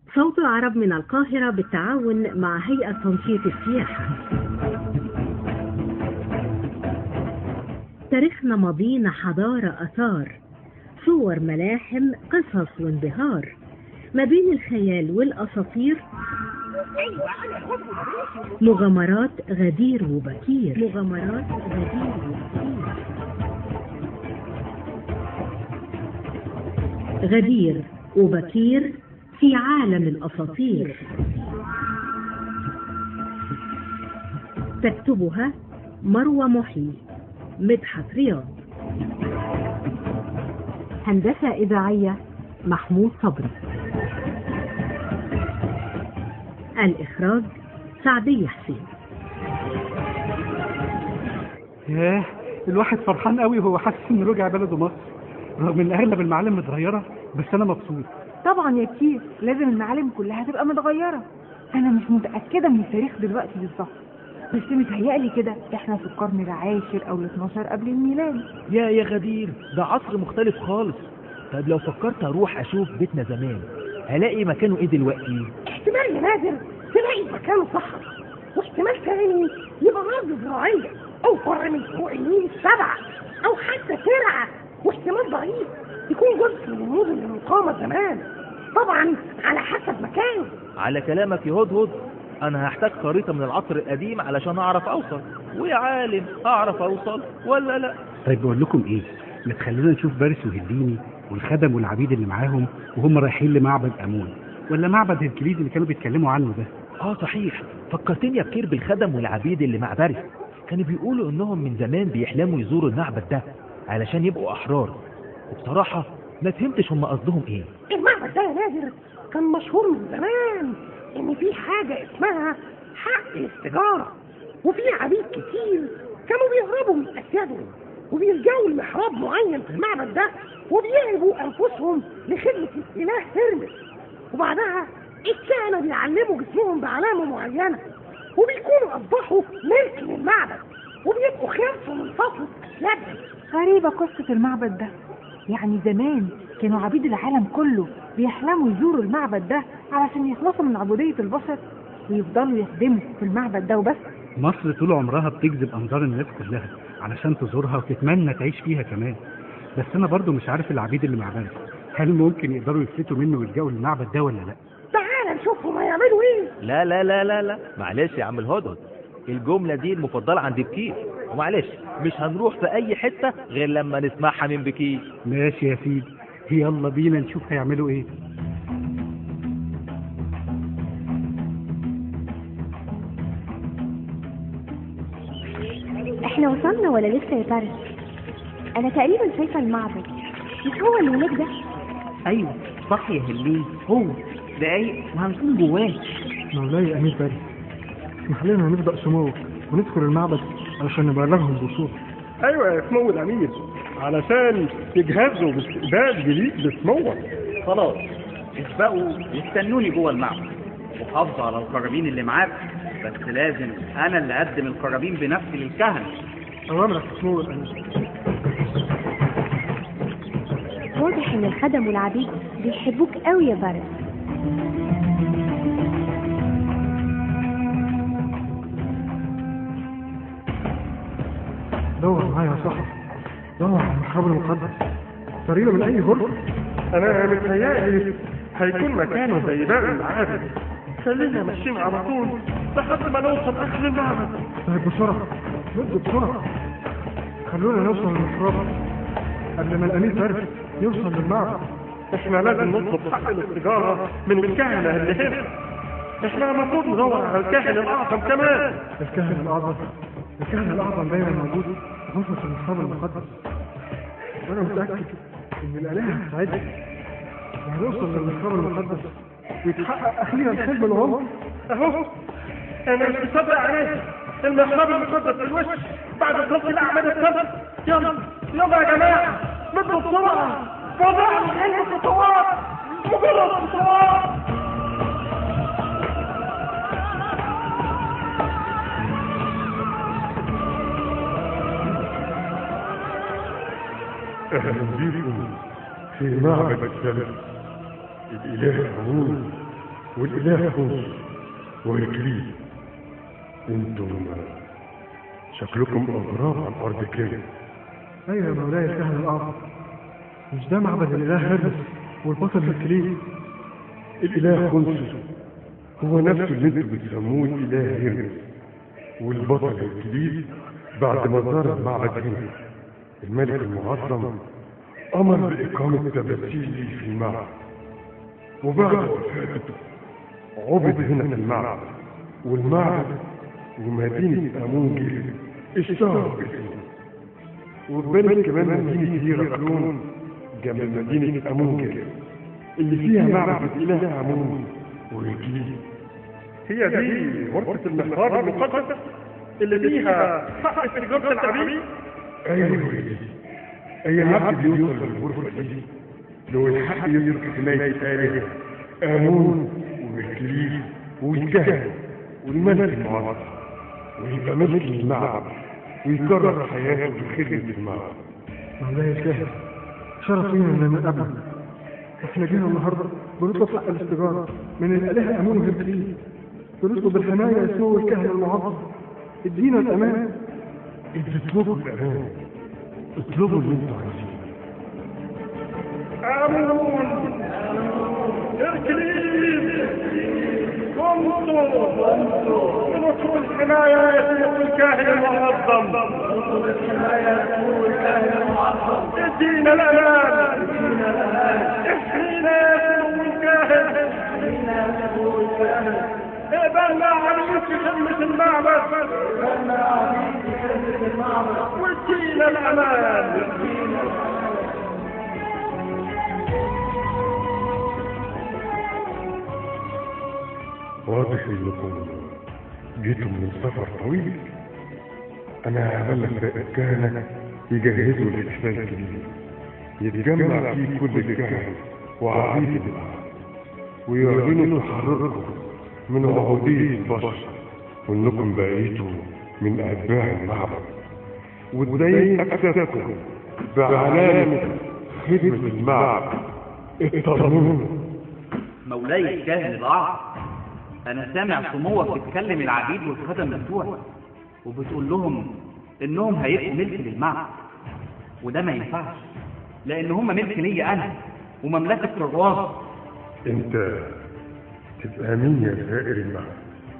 صوت العرب من القاهرة بالتعاون مع هيئة تنشيط السياحة تاريخنا ماضينا حضارة أثار صور ملاحم قصص وانبهار ما بين الخيال والأساطير مغامرات غدير وبكير مغامرات غدير وبكير غدير وبكير في عالم الأساطير تكتبها مروى محي مدحت رياض هندسة إذاعية محمود صبري الإخراج سعدية حسين ياه الواحد فرحان قوي وهو حاسس انه رجع بلده مصر رغم ان اغلب المعالم متغيره بس انا مبسوط طبعا يا كتير لازم المعالم كلها تبقى متغيرة أنا مش متأكدة من التاريخ دلوقتي بالظبط بس متهيألي كده احنا في القرن العاشر أو ال 12 قبل الميلاد يا يا غدير ده عصر مختلف خالص طيب لو فكرت اروح اشوف بيتنا زمان هلاقي مكانه ايه دلوقتي احتمال يا نادر تلاقي مكانه صحراء واحتمال تاني يبقى أرض زراعية أو فرع من فوق النيل السبعة أو حتى ترعة واحتمال ضعيف يكون جزء من المدن المقامة زمان طبعا على حسب مكانه على كلامك يا هدهد انا هحتاج خريطة من العصر القديم علشان اعرف اوصل ويا عالم اعرف اوصل ولا لا طيب بقول لكم ايه ما تخلونا نشوف بارس وهديني والخدم والعبيد اللي معاهم وهم رايحين لمعبد امون ولا معبد هركليز اللي كانوا بيتكلموا عنه ده اه صحيح فكرتني يا بكير بالخدم والعبيد اللي مع بارس كانوا بيقولوا انهم من زمان بيحلموا يزوروا المعبد ده علشان يبقوا احرار وبصراحة ما فهمتش هم قصدهم ايه المعبد ده يا نادر كان مشهور من زمان ان في حاجة اسمها حق الاستجارة وفي عبيد كتير كانوا بيهربوا من اسيادهم وبيلجأوا لمحراب معين في المعبد ده وبيهبوا انفسهم لخدمة الاله هرمس وبعدها الكهنة بيعلموا جسمهم بعلامة معينة وبيكونوا اصبحوا ملك للمعبد وبيبقوا خلصوا من فصل اسيادهم غريبة قصة المعبد ده يعني زمان كانوا عبيد العالم كله بيحلموا يزوروا المعبد ده علشان يخلصوا من عبودية البشر ويفضلوا يخدموا في المعبد ده وبس مصر طول عمرها بتجذب انظار الناس كلها علشان تزورها وتتمنى تعيش فيها كمان بس انا برضو مش عارف العبيد اللي مع بارس هل ممكن يقدروا يفلتوا منه ويلجأوا للمعبد ده ولا لا تعال نشوفهم هيعملوا ايه لا لا لا لا لا معلش يا عم الهدهد الجملة دي المفضلة عند بكير ومعلش مش هنروح في اي حتة غير لما نسمعها من بكير ماشي يا سيدي يلا بينا نشوف هيعملوا ايه احنا وصلنا ولا لسه يا بارس انا تقريبا شايفه المعبد مش هو اللي هناك ده ايوه صح يا هلين هو دقايق وهنكون جواه مولاي امير باري اسمح لنا نبدا سموك وندخل المعبد علشان نبلغهم بوصول ايوه يا سمو الامير علشان يجهزوا باستقبال جديد لسموه خلاص اسبقوا واستنوني جوه المعبد وحافظوا على القرابين اللي معاك بس لازم انا اللي اقدم القرابين بنفسي للكهنه اوامرك يا سمو الامير واضح ان الخدم والعبيد بيحبوك قوي يا بارس دور معايا يا صاحبي دور على المحراب المقدس تقريبا من اي غرفه انا متهيألي هيكون مكانه زي باقي المعابد خلينا ماشيين على طول لحد ما نوصل اخر المعبد طيب بسرعه ند بسرعه خلونا نوصل للمحراب قبل ما الامير بارس يوصل للمعبد احنا لازم نطلب حق الاستجارة من الكهنة اللي هنا احنا المفروض ندور على الكاهن الاعظم كمان الكاهن الاعظم الكاهن الاعظم دايما موجود في غرفه المحراب المقدس وانا متاكد ان الالهه هتساعدنا وهنوصل للمحراب المقدس ويتحقق اخيرا حلم العمر اهو انا مش مصدق عليك المحراب المقدس في الوش بعد خلص الاعمال السبت يلا يلا يا جماعه نطلب بسرعه موضوع غير خطوات مجرد خطوات أهلا بكم في معبد الشمس الإله أمون والإله خوف وهيكليل انتم شكلكم أغراب عن أرض كلمة ايوه يا مولاي الكهنة الأعظم مش ده معبد الإله هرمس والبطل الكليل الإله خنسو هو نفسه اللي انتم بتسموه الإله هرمس والبطل الجديد بعد ما زار المعبد هنا الملك المعظم أمر بإقامة تماثيل في المعبد وبعد وفاته عبد هنا في المعبد والمعبد ومدينة أمونجل اشتهروا باسمه وبنت كمان مدينة هيراكلون جنب مدينة أمونجل اللي فيها معبد الإله أمون وهيكليل هي دي غرفة المحراب المقدس اللي فيها حق استجابة العبيد أيوة هي دي أي عبد يوصل للغرفة دي لو الحق يترك حماية الآلهة آمون وهيكليل والكهنة والملك المعظم ويبقى ملك المعبد ويكرر حياته في خدمة المعبد مولاي الكاهن شرف لينا ان نقابلك احنا جينا النهارده بنطلب حق الاستجارة من الآلهة أمون وهبتين بنطلب الحماية يسوع الكاهن المعظم ادينا الأمان انتوا اطلبوا الأمان اطلبوا اللي انتوا عايزينه آمون إركليز قمتوا ونصروا الحماية يسوع الكاهن المعظم ادينا الأمان احمينا يا سمو الكاهن اقبلنا عبيد في خدمة المعبد وادينا الأمان واضح انكم جيتم من سفر طويل انا هبلغ الكهنة يجهزوا الاحتفال الكبير يتجمع فيه كل الكهنة وعبيد الارض ويعلنوا تحرركم من عبودية البشر وانكم بقيتوا من اتباع المعبد وتبين اجسادكم بعلامة خدمة المعبد اطمنوا مولاي الكاهن الأعظم أنا سامع سموك بتكلم العبيد والخدم بتوعك وبتقول لهم إنهم هيبقوا ملك للمعبد وده ما ينفعش لأن هم ملك ليا أنا ومملكة الراس انت تبقى مين يا زائر المعبد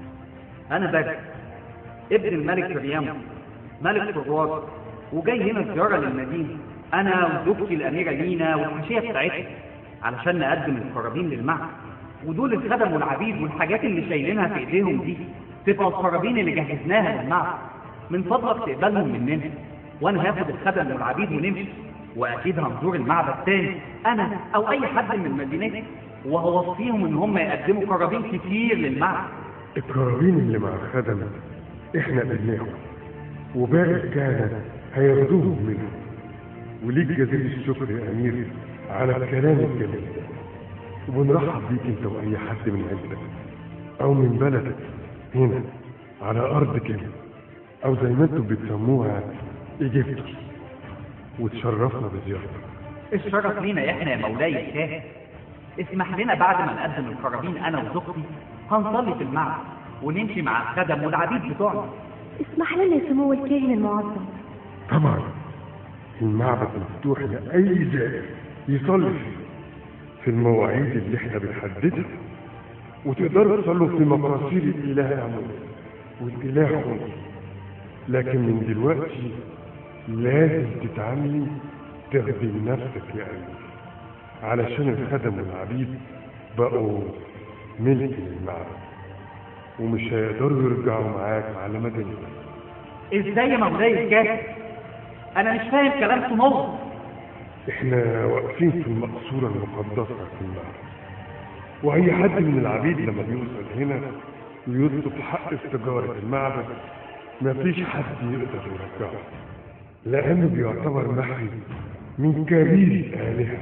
أنا بدر ابن الملك ريام ملك الراس وجاي هنا زيارة للمدينة أنا وزوجتي الأميرة لينا والحاشية بتاعتها علشان نقدم القرابين للمعبد ودول الخدم والعبيد والحاجات اللي شايلينها في ايديهم دي تبقى القرابين اللي جهزناها للمعبد من فضلك تقبلهم مننا وانا هاخد الخدم والعبيد ونمشي واكيد هنزور المعبد تاني انا او اي حد من مدينتي وهوصيهم ان هم يقدموا قرابين كتير للمعبد القرابين اللي مع الخدم احنا قلناهم وباقي الكهنة هياخدوهم منه وليك جزيل الشكر يا امير على الكلام الجميل وبنرحب بيك انت واي حد من عيلتك او من بلدك هنا على ارض كده او زي ما انتم بتسموها ايجيبتوس وتشرفنا بزيارتك الشرف لينا احنا يا مولاي الكاهن اسمح لنا بعد ما نقدم القرابين انا وزوجتي هنصلي في المعبد ونمشي مع الخدم والعبيد بتوعنا اسمح لنا يا سمو الكاهن المعظم طبعا المعبد مفتوح لاي زائر يصلي فيه في المواعيد اللي احنا بنحددها وتقدروا تصلوا في مقاصير الاله امون والاله خنس لكن من دلوقتي لازم تتعاملي تخدم نفسك يا امير علشان الخدم والعبيد بقوا ملك للمعبد ومش هيقدروا يرجعوا معاك على مدينتك ازاي يا مولاي الكاهن انا مش فاهم كلام سمو احنا واقفين في المقصورة المقدسة في المعبد واي حد من العبيد لما بيوصل هنا ويطلب حق استجارة المعبد مفيش حد يقدر يرجعه لانه بيعتبر محي من كبير الالهة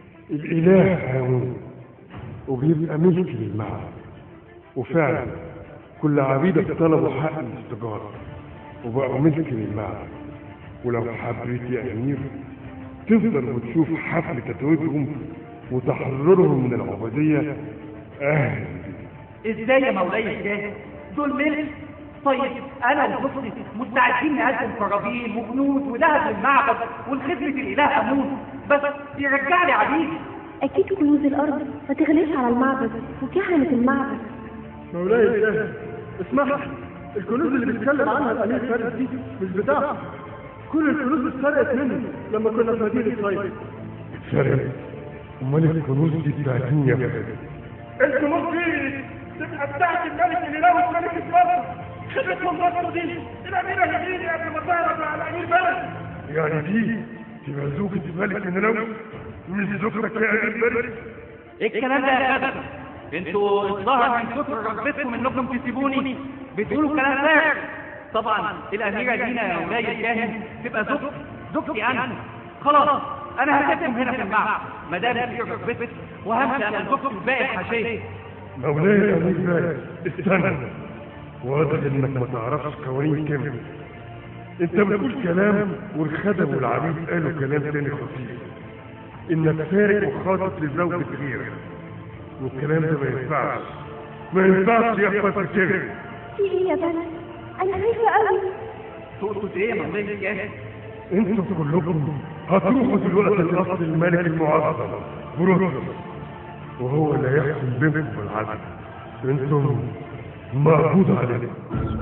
الاله هامون وبيبقى ملك للمعبد وفعلا كل عبيدك طلبوا حق الاستجارة وبقوا ملك للمعبد ولو حبيت يا امير تفضل وتشوف حفل تتويجهم وتحررهم من العبودية أهلا بك ازاي يا مولاي الجاهل دول ملك طيب انا وزوجتي مستعدين نقدم قرابين وجنود وذهب للمعبد والخدمة الاله امون بس يرجع لي عبيدي أكيد كنوز الأرض ما تغلاش على المعبد وكهنة المعبد مولاي الجاهل اسمح لي الكنوز اللي بيتكلم عنها الامير فارس دي مش بتاعته كل الكنوز اتسرقت مني لما كنا في مدينه صيد اتسرقت امال الكنوز دي بتاعت مين يا فندم الكنوز دي تبقى بتاعت الملك اللي لو ملك مصر خدمة مصر دي الأميرة هديني قبل ما تعرف على الأمير بلد يعني دي تبقى زوجة الملك النلوي مش زوجتك يا امير بلد ايه الكلام ده يا خدم انتوا الظهر من كتر رغبتكم انكم تسيبوني بتقولوا كلام فارغ طبعا الاميره لينا يا مولاي الكاهن تبقى زوجتي زوجتي انا خلاص انا هسيبكم هنا في المعبد ما دام في رغبتك وهمشي انا زوجتي وباقي الحشيه مولاي الامير بلد استنى واضح انك ما تعرفش قوانين كامل انت بتقول كلام والخدم والعبيد قالوا كلام تاني خطير انك فارق وخاطب لزوجة غيرك والكلام ده ما ينفعش ما ينفعش يحصل كده في إيه يا بلد أنا خايفة قوي تقصد ايه يا مولاي الكاهن انتوا كلكم هتروحوا دلوقتي لقصر الملك المعظم بروتوس وهو اللي هيحكم بينكم بالعدل انتم مقبوض عليكم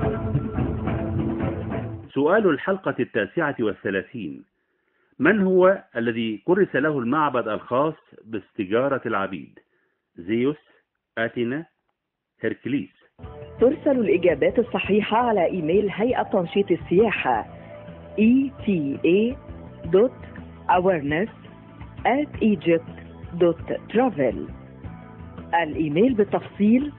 سؤال الحلقة التاسعة والثلاثين من هو الذي كرس له المعبد الخاص باستجارة العبيد زيوس أتينا هركليس ترسل الإجابات الصحيحة على إيميل هيئة تنشيط السياحة eta.awareness at egypt.travel الإيميل بالتفصيل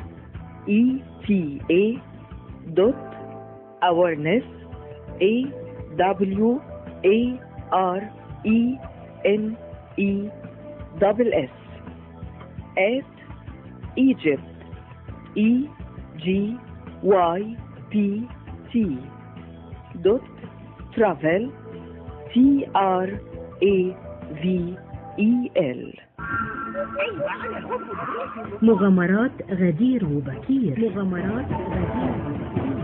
eta.awareness a w a r e n e double s at Egypt E G Y P T dot travel T R A V E L مغامرات غدير وبكير مغامرات غدير وبكير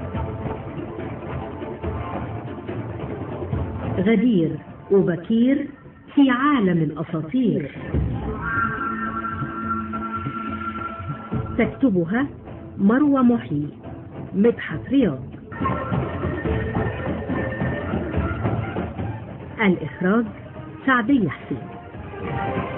غدير وبكير في عالم الأساطير تكتبها مروى محي مدحت رياض الإخراج سعدية حسين